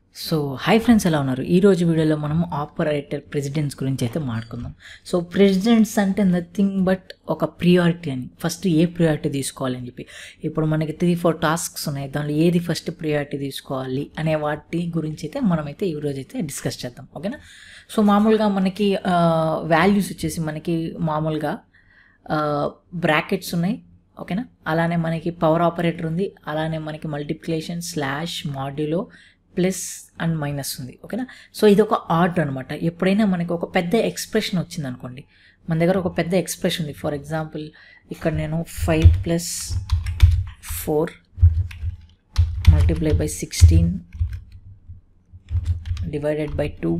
so hi friends ఎలా ఉన్నారు ఈ రోజు వీడియోలో మనం ఆపరేటర్ ప్రెసిడెంట్స్ గురించి అయితే మాట్లాడుకుందాం సో ప్రెసిడెంట్స్ అంటే నథింగ్ బట్ ఒక ప్రియారిటీ అని ఫస్ట్ ఏ ప్రియారిటీ తీసుకోవాలని చెప్పి ఇప్పుడు మనకి త్రీ ఫోర్ టాస్క్స్ ఉన్నాయి దానిలో ఏది ఫస్ట్ ప్రియారిటీ తీసుకోవాలి అనే వాటి గురించి అయితే మనమైతే ఈ రోజు అయితే డిస్కస్ చేద్దాం ఓకేనా సో మామూలుగా మనకి వాల్యూస్ వచ్చేసి మనకి మామూలుగా బ్రాకెట్స్ ఉన్నాయి ఓకేనా అలానే మనకి పవర్ ఆపరేటర్ ఉంది అలానే మనకి multiplication slash modulo plus and minus ఉంది ఓకేనా సో ఇది ఒక ఆర్ట్ అనమాట ఎప్పుడైనా మనకి ఒక పెద్ద ఎక్స్ప్రెషన్ వచ్చింది అనుకోండి మన దగ్గర ఒక పెద్ద ఎక్స్ప్రెషన్ ఉంది ఫర్ ఎగ్జాంపుల్ ఇక్కడ నేను five plus four multiply by sixteen divided by two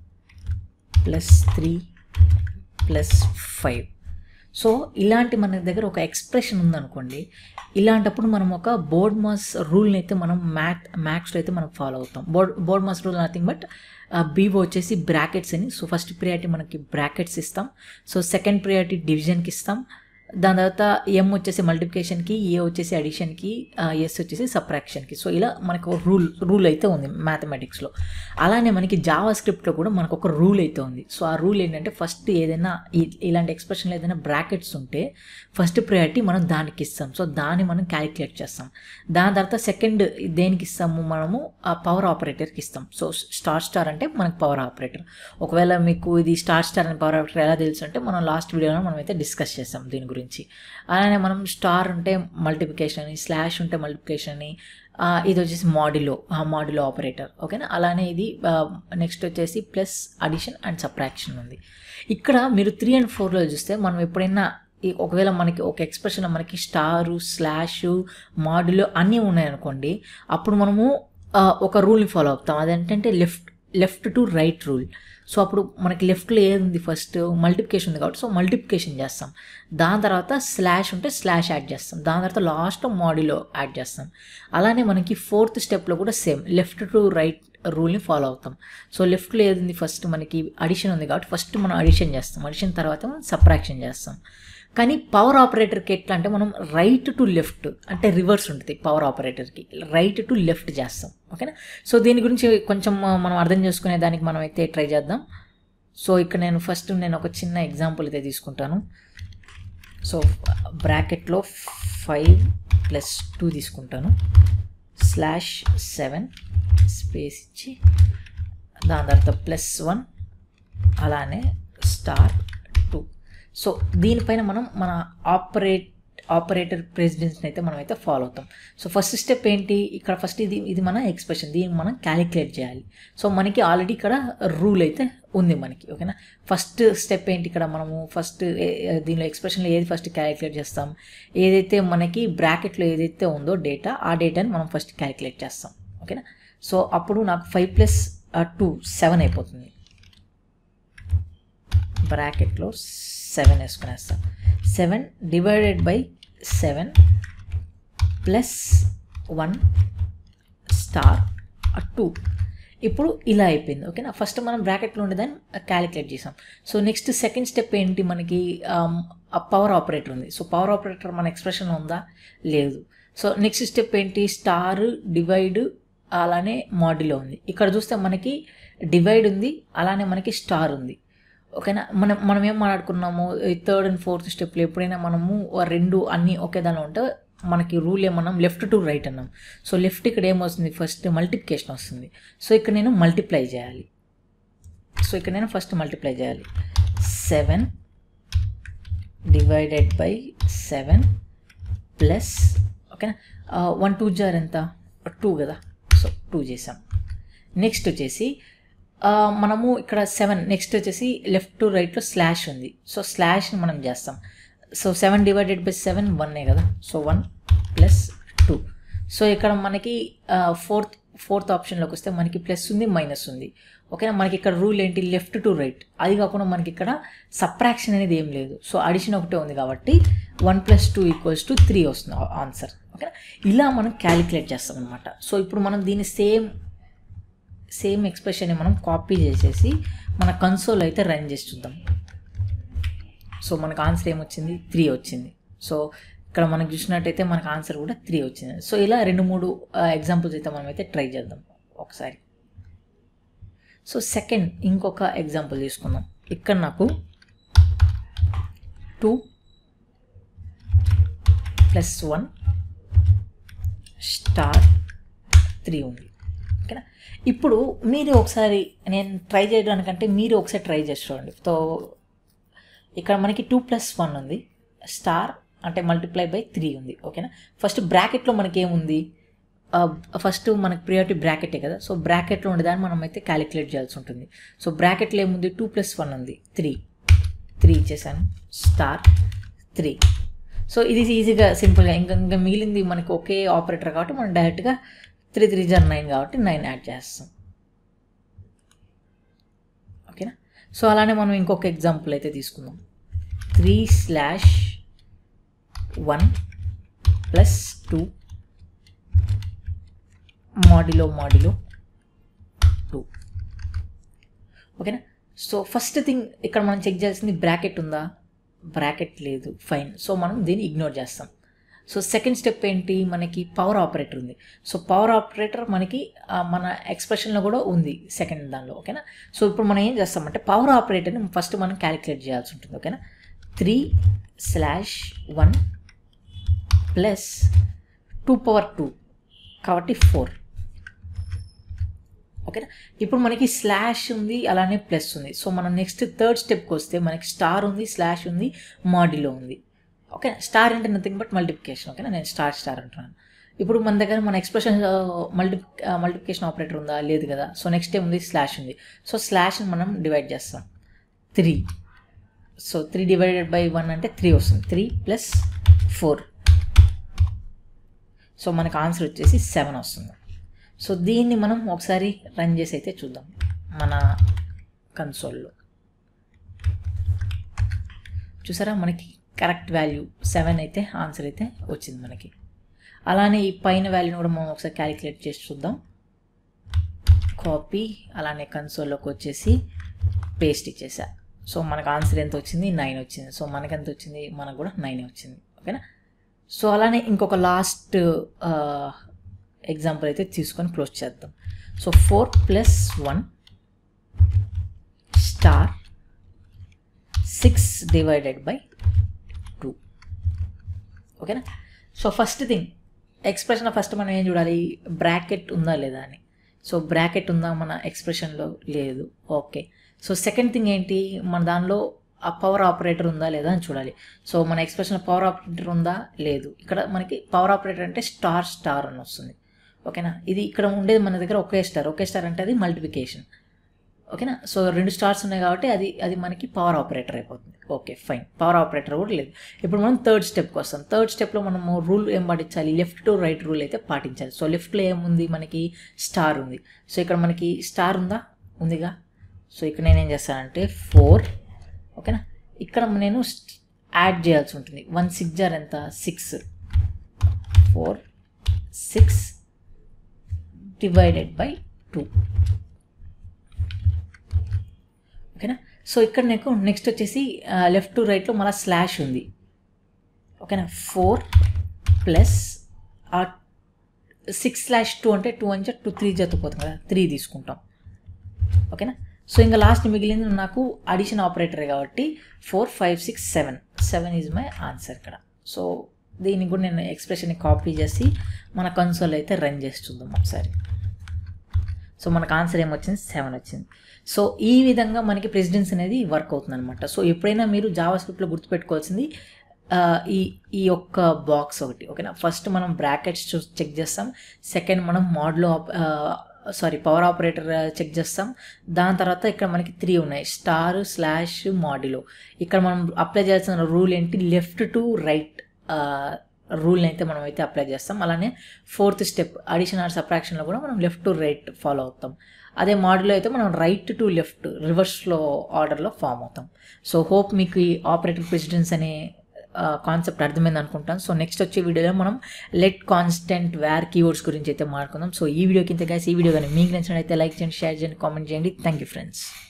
plus three plus five so ఇలాంటి మన దగ్గర ఒక ఎక్స్ప్రెషన్ ఉందనుకోండి ఇలాంటప్పుడు మనం ఒక బోర్డ్ మాస్ రూల్ని అయితే మనం మ్యాథ్ మ్యాథ్స్లో అయితే మనం ఫాలో అవుతాం board board mass rule nothing but B O వచ్చేసి బ్రాకెట్స్ అని సో ఫస్ట్ ప్రియారిటీ మనకి బ్రాకెట్స్ ఇస్తాం సో సెకండ్ ప్రియారిటీ డివిజన్కి ఇస్తాం దాని తర్వాత ఎం వచ్చేసి మల్టిప్లికేషన్కి ఏ వచ్చేసి అడిషన్కి ఎస్ వచ్చేసి సప్రాక్షన్కి సో ఇలా మనకు రూల్ రూల్ అయితే ఉంది మ్యాథమెటిక్స్లో అలానే మనకి జావా స్క్రిప్ట్లో కూడా మనకు ఒక రూల్ అయితే ఉంది సో ఆ రూల్ ఏంటంటే ఫస్ట్ ఏదైనా ఇలాంటి ఎక్స్ప్రెషన్లో ఏదైనా బ్రాకెట్స్ ఉంటే ఫస్ట్ ప్రయారిటీ మనం దానికి ఇస్తాం సో దాన్ని మనం క్యాలిక్యులేట్ చేస్తాం దాని తర్వాత సెకండ్ దేనికి ఇస్తాము మనము ఆ పవర్ ఆపరేటర్కి ఇస్తాం సో స్టార్ స్టార్ అంటే మనకు పవర్ ఆపరేటర్ ఒకవేళ మీకు ఇది స్టార్ స్టార్ అని పవర్ ఆపరేటర్ ఎలా తెలుసు అంటే మనం లాస్ట్ వీడియోలో మనం అయితే డిస్కస్ చేస్తాం దీని గురించి అలానే మనం స్టార్ ఉంటే మల్టిప్లికేషన్ అని స్లాష్ ఉంటే మల్టిప్లికేషన్ అని ఇది వచ్చేసి మాడ్యులో మాడ్యులో ఆపరేటర్ ఓకేనా అలానే ఇది నెక్స్ట్ వచ్చేసి ప్లస్ అడిషన్ అండ్ సప్రాక్షన్ ఉంది ఇక్కడ మీరు త్రీ అండ్ ఫోర్లో చూస్తే మనం ఎప్పుడైనా ఒకవేళ మనకి ఒక ఎక్స్ప్రెషన్ మనకి స్టారు స్లాష్ మాడ్యులో అన్నీ ఉన్నాయనుకోండి అప్పుడు మనము ఒక రూల్ని ఫాలో అవుతాం అదేంటంటే left left to right rule so అప్పుడు మనకి లెఫ్ట్లో ఏది ఉంది ఫస్ట్ మల్టిప్లికేషన్ ఉంది కాబట్టి సో మల్టిప్లికేషన్ చేస్తాం దాని తర్వాత స్లాష్ ఉంటే స్లాష్ యాడ్ చేస్తాం దాని తర్వాత లాస్ట్ మాడ్యులో యాడ్ చేస్తాం అలానే మనకి ఫోర్త్ స్టెప్లో కూడా సేమ్ లెఫ్ట్ టు రైట్ రూల్ని ఫాలో అవుతాం సో లెఫ్ట్లో ఏది ఉంది ఫస్ట్ మనకి అడిషన్ ఉంది కాబట్టి ఫస్ట్ మనం అడిషన్ చేస్తాం అడిషన్ తర్వాత మనం సప్రాక్షన్ చేస్తాం కానీ పవర్ ఆపరేటర్కి ఎట్లా అంటే మనం రైట్ టు లెఫ్ట్ అంటే రివర్స్ ఉంటుంది పవర్ ఆపరేటర్కి రైట్ టు లెఫ్ట్ చేస్తాం ఓకేనా సో దీని గురించి కొంచెం మనం అర్థం చేసుకునే దానికి మనం అయితే ట్రై చేద్దాం సో ఇక్కడ నేను ఫస్ట్ నేను ఒక చిన్న ఎగ్జాంపుల్ అయితే తీసుకుంటాను సో బ్రాకెట్లో ఫైవ్ ప్లస్ టూ తీసుకుంటాను స్లాష్ సెవెన్ స్పేస్ ఇచ్చి దాని తర్వాత ప్లస్ వన్ అలానే స్టార్ టూ సో దీనిపైన మనం మన ఆపరేట్ ఆపరేటర్ ప్రెసిడెన్స్ని అయితే మనం అయితే ఫాలో అవుతాం సో ఫస్ట్ స్టెప్ ఏంటి ఇక్కడ ఫస్ట్ ఇది ఇది మన ఎక్స్ప్రెషన్ దీన్ని మనం క్యాలిక్యులేట్ చేయాలి సో మనకి ఆల్రెడీ ఇక్కడ రూల్ అయితే ఉంది మనకి ఓకేనా ఫస్ట్ స్టెప్ ఏంటి ఇక్కడ మనము ఫస్ట్ దీనిలో ఎక్స్ప్రెషన్లో ఏది ఫస్ట్ క్యాలిక్యులేట్ చేస్తాం ఏదైతే మనకి బ్రాకెట్లో ఏదైతే ఉందో డేటా ఆ డేటాని మనం ఫస్ట్ క్యాలిక్యులేట్ చేస్తాం ఓకేనా సో అప్పుడు నాకు ఫైవ్ ప్లస్ టూ సెవెన్ అయిపోతుంది బ్రాకెట్లో సెవెన్ వేసుకునేస్తాం seven divided by seven plus one star two ఇప్పుడు ఇలా అయిపోయింది ఓకేనా ఫస్ట్ మనం బ్రాకెట్లో ఉండేదాన్ని క్యాలిక్యులేట్ చేసాం సో నెక్స్ట్ సెకండ్ స్టెప్ ఏంటి మనకి పవర్ ఆపరేటర్ ఉంది సో పవర్ ఆపరేటర్ మన ఎక్స్ప్రెషన్ ఉందా లేదు సో నెక్స్ట్ స్టెప్ ఏంటి స్టార్ డివైడ్ అలానే మాడ్యులో ఉంది ఇక్కడ చూస్తే మనకి డివైడ్ ఉంది అలానే మనకి స్టార్ ఉంది ఓకేనా మనం మనం ఏం మాట్లాడుకున్నాము థర్డ్ అండ్ ఫోర్త్ స్టెప్లో ఎప్పుడైనా మనము రెండు అన్నీ ఒకే దానిలో ఉంటే మనకి రూల్ ఏమన్నాం లెఫ్ట్ టు రైట్ అన్నాం సో లెఫ్ట్ ఇక్కడ ఏమొస్తుంది ఫస్ట్ మల్టిప్లికేషన్ వస్తుంది సో ఇక్కడ నేను మల్టిప్లై చేయాలి సో ఇక్కడ నేను ఫస్ట్ మల్టిప్లై చేయాలి seven divided by seven plus ఓకేనా వన్ టూ జార్ ఎంత టూ కదా సో టూ చేసాం నెక్స్ట్ వచ్చేసి మనము ఇక్కడ సెవెన్ నెక్స్ట్ వచ్చేసి లెఫ్ట్ టు రైట్లో స్లాష్ ఉంది సో స్లాష్ని మనం చేస్తాం so seven divided by seven వన్నే కదా so one plus two so ఇక్కడ మనకి ఫోర్త్ ఫోర్త్ ఆప్షన్లోకి వస్తే మనకి ప్లస్ ఉంది మైనస్ ఉంది ఓకేనా మనకి ఇక్కడ రూల్ ఏంటి లెఫ్ట్ టు రైట్ అది కాకుండా మనకి ఇక్కడ సప్రాక్షన్ అనేది ఏం లేదు సో అడిషన్ ఒకటే ఉంది కాబట్టి one plus two equals to three వస్తుంది ఆన్సర్ ఓకేనా ఇలా మనం క్యాలిక్యులేట్ చేస్తాం అనమాట సో ఇప్పుడు మనం దీన్ని సేమ్ సేమ్ ఎక్స్ప్రెషన్ని మనం కాపీ చేసేసి మన కన్సోల్ అయితే రన్ చేసి చూద్దాం సో మనకు ఆన్సర్ ఏమొచ్చింది త్రీ వచ్చింది సో ఇక్కడ మనకు చూసినట్టయితే మనకు ఆన్సర్ కూడా త్రీ వచ్చింది సో ఇలా రెండు మూడు ఎగ్జాంపుల్స్ అయితే మనం అయితే ట్రై చేద్దాం ఒకసారి సో సెకండ్ ఇంకొక ఎగ్జాంపుల్ తీసుకుందాం ఇక్కడ నాకు two plus one star three ఉంది ఓకేనా ఇప్పుడు మీరు ఒకసారి నేను ట్రై చేయడానికంటే మీరు ఒకసారి ట్రై చేసి చూడండి సో ఇక్కడ మనకి టూ ప్లస్ వన్ ఉంది స్టార్ అంటే మల్టిప్లై బై త్రీ ఉంది ఓకేనా ఫస్ట్ బ్రాకెట్లో మనకి ఏముంది ఫస్ట్ మనకి ప్రియారిటీ బ్రాకెటే కదా సో బ్రాకెట్లో ఉండేదాన్ని మనం అయితే క్యాలిక్యులేట్ చేయాల్సి ఉంటుంది సో బ్రాకెట్లో ఏముంది టూ ప్లస్ వన్ ఉంది త్రీ త్రీ ఇచ్చేసాను స్టార్ త్రీ సో ఇది ఈజీగా సింపుల్గా ఇంకా ఇంకా మిగిలింది మనకి ఒకే ఆపరేటర్ కాబట్టి మనం డైరెక్ట్గా త్రీ త్రీ జర్ నైన్ కాబట్టి నైన్ యాడ్ చేస్తాం ఓకేనా సో అలానే మనం ఇంకొక ఎగ్జాంపుల్ అయితే తీసుకుందాం three slash one plus two modulo modulo two ఓకేనా సో ఫస్ట్ థింగ్ ఇక్కడ మనం చెక్ చేయాల్సింది బ్రాకెట్ ఉందా బ్రాకెట్ లేదు ఫైన్ సో మనం దీన్ని ఇగ్నోర్ చేస్తాం సో సెకండ్ స్టెప్ ఏంటి మనకి పవర్ ఆపరేటర్ ఉంది సో పవర్ ఆపరేటర్ మనకి ఆ, మన ఎక్స్ప్రెషన్లో కూడా ఉంది సెకండ్ దానిలో ఓకేనా సో ఇప్పుడు మనం ఏం చేస్తామంటే పవర్ ఆపరేటర్ని ఫస్ట్ మనం క్యాలిక్యులేట్ చేయాల్సి ఉంటుంది ఓకేనా three slash one plus two power two కాబట్టి ఫోర్ ఓకేనా ఇప్పుడు మనకి స్లాష్ ఉంది అలానే ప్లస్ ఉంది సో మనం నెక్స్ట్ థర్డ్ స్టెప్కి వస్తే మనకి స్టార్ ఉంది స్లాష్ ఉంది మాడిలో ఉంది ఓకే స్టార్ అంటే నథింగ్ బట్ మల్టిప్లికేషన్ ఓకేనా నేను స్టార్ స్టార్ అంటున్నాను ఇప్పుడు మన దగ్గర మన ఎక్స్ప్రెషన్ మల్టి మల్టిప్లికేషన్ ఆపరేటర్ ఉందా లేదు కదా సో నెక్స్ట్ ఏముంది స్లాష్ ఉంది సో స్లాష్ని మనం డివైడ్ చేస్తాం three so three divided by one అంటే త్రీ వస్తుంది త్రీ ప్లస్ ఫోర్ సో మనకు ఆన్సర్ వచ్చేసి సెవెన్ వస్తుంది సో దీన్ని మనం ఒకసారి రన్ చేసి అయితే చూద్దాం మన కన్సోల్లో చూసారా మనకి కరెక్ట్ వాల్యూ సెవెన్ అయితే ఆన్సర్ అయితే వచ్చింది మనకి అలానే ఈ పైన వాల్యూని కూడా మనం ఒకసారి క్యాలిక్యులేట్ చేసి చూద్దాం కాపీ అలానే కన్సోల్లోకి వచ్చేసి పేస్ట్ ఇచ్చేసా సో మనకు ఆన్సర్ ఎంత వచ్చింది నైన్ వచ్చింది సో మనకి ఎంత వచ్చింది మనకు కూడా నైన్ వచ్చింది ఓకేనా సో అలానే ఇంకొక లాస్ట్ ఎగ్జాంపుల్ అయితే తీసుకొని క్లోజ్ చేద్దాం so four plus one star six divided by two ఓకేనా so first thing expression first మనం ఏం చూడాలి బ్రాకెట్ ఉందా లేదా అని సో బ్రాకెట్ ఉందా మన ఎక్స్ప్రెషన్లో లేదు ఓకే సో సెకండ్ థింగ్ ఏంటి మన దానిలో ఆ పవర్ ఆపరేటర్ ఉందా లేదా అని చూడాలి సో మన ఎక్స్ప్రెషన్ పవర్ ఆపరేటర్ ఉందా లేదు ఇక్కడ మనకి పవర్ ఆపరేటర్ అంటే స్టార్ స్టార్ అని వస్తుంది ఓకేనా ఇది ఇక్కడ ఉండేది మన దగ్గర ఒకే స్టార్ ఒకే స్టార్ అంటే అది మల్టిప్లికేషన్ ఓకేనా సో రెండు స్టార్స్ ఉన్నాయి కాబట్టి అది అది మనకి పవర్ ఆపరేటర్ అయిపోతుంది ఓకే ఫైన్ పవర్ ఆపరేటర్ కూడా లేదు ఇప్పుడు మనం థర్డ్ స్టెప్కి వస్తాం థర్డ్ స్టెప్లో మనము రూల్ ఏం పాటించాలి లెఫ్ట్ టు రైట్ రూల్ అయితే పాటించాలి సో లెఫ్ట్లో ఏముంది మనకి స్టార్ ఉంది సో ఇక్కడ మనకి స్టార్ ఉందా ఉందిగా సో ఇక్కడ నేను ఏం చేస్తానంటే ఫోర్ ఓకేనా ఇక్కడ నేను యాడ్ చేయాల్సి ఉంటుంది వన్ సిక్స్ జార్ ఎంత six four six divided by two ఓకేనా సో ఇక్కడ నాకు నెక్స్ట్ వచ్చేసి లెఫ్ట్ టు రైట్లో మళ్ళీ స్లాష్ ఉంది ఓకేనా four plus six slash two అంటే టూ అంటే టూ త్రీ జతపోతుంది కదా త్రీ తీసుకుంటాం ఓకేనా సో ఇంకా లాస్ట్ మిగిలింది నాకు అడిషన్ ఆపరేటర్ కాబట్టి four five six seven seven is my answer ఇక్కడ సో దీనికి కూడా నేను ఎక్స్ప్రెషన్ని కాపీ చేసి మన కన్సోల్ అయితే రన్ చేసి చూద్దాం ఒకసారి సో మనకు ఆన్సర్ ఏమొచ్చింది సెవెన్ వచ్చింది సో ఈ విధంగా మనకి ప్రెసిడెన్స్ అనేది వర్క్ అవుతుంది అనమాట సో ఎప్పుడైనా మీరు జావా స్క్రిప్ట్లో గుర్తుపెట్టుకోవాల్సింది ఆ, ఈ ఈ యొక్క బాక్స్ ఒకటి ఓకేనా ఫస్ట్ మనం బ్రాకెట్స్ చూ చెక్ చేస్తాం సెకండ్ మనం మోడ్లో సారీ పవర్ ఆపరేటర్ చెక్ చేస్తాం దాని తర్వాత ఇక్కడ మనకి త్రీ ఉన్నాయి స్టార్ స్లాష్ మాడ్యులో ఇక్కడ మనం అప్లై చేయాల్సిన రూల్ ఏంటి లెఫ్ట్ టు రైట్ రూల్ని అయితే మనం అయితే అప్లై చేస్తాం అలానే ఫోర్త్ స్టెప్ అడిషన్ ఆర్ సప్రాక్షన్లో కూడా మనం లెఫ్ట్ టు రైట్ ఫాలో అవుతాం అదే మోడల్లో అయితే మనం రైట్ టు లెఫ్ట్ రివర్స్లో ఆర్డర్లో ఫామ్ అవుతాం సో హోప్ మీకు ఈ ఆపరేటర్ ప్రెసిడెన్స్ అనే కాన్సెప్ట్ అర్థమైంది అనుకుంటాను సో నెక్స్ట్ వచ్చే వీడియోలో మనం లెట్ కాన్స్టెంట్ వేర్ కీవర్డ్స్ గురించి అయితే మాట్లాడుకుందాం సో ఈ వీడియో కింద గైస్ ఈ వీడియో కానీ మీకు నచ్చినట్లయితే లైక్ చేయండి షేర్ చేయండి కామెంట్ చేయండి థ్యాంక్ యూ ఫ్రెండ్స్